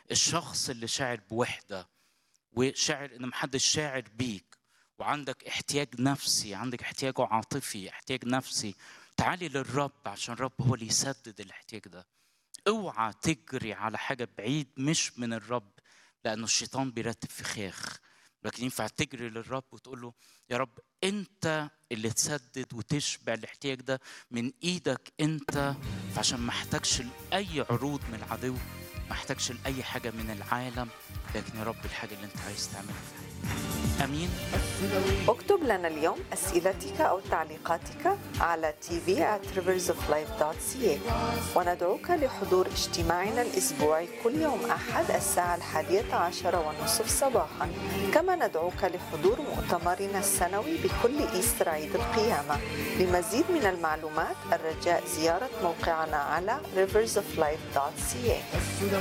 الشخص اللي شاعر بوحدة وشاعر إن محدش شاعر بيك وعندك احتياج نفسي عندك احتياج عاطفي احتياج نفسي تعالي للرب عشان الرب هو اللي يسدد الاحتياج ده اوعى تجري على حاجة بعيد مش من الرب لأنه الشيطان بيرتب فخاخ لكن ينفع تجري للرب وتقول له يا رب انت اللي تسدد وتشبع الاحتياج ده من ايدك انت فعشان ما احتاجش لاي عروض من العدو ما احتاجش لاي حاجه من العالم لكن يا رب الحاجه اللي انت عايز تعملها في حياتي امين اكتب لنا اليوم أسئلتك أو تعليقاتك على tv at riversoflife.ca وندعوك لحضور اجتماعنا الأسبوعي كل يوم أحد الساعة الحادية عشر والنصف صباحا كما ندعوك لحضور مؤتمرنا السنوي بكل إيستر عيد القيامة لمزيد من المعلومات الرجاء زيارة موقعنا على riversoflife.ca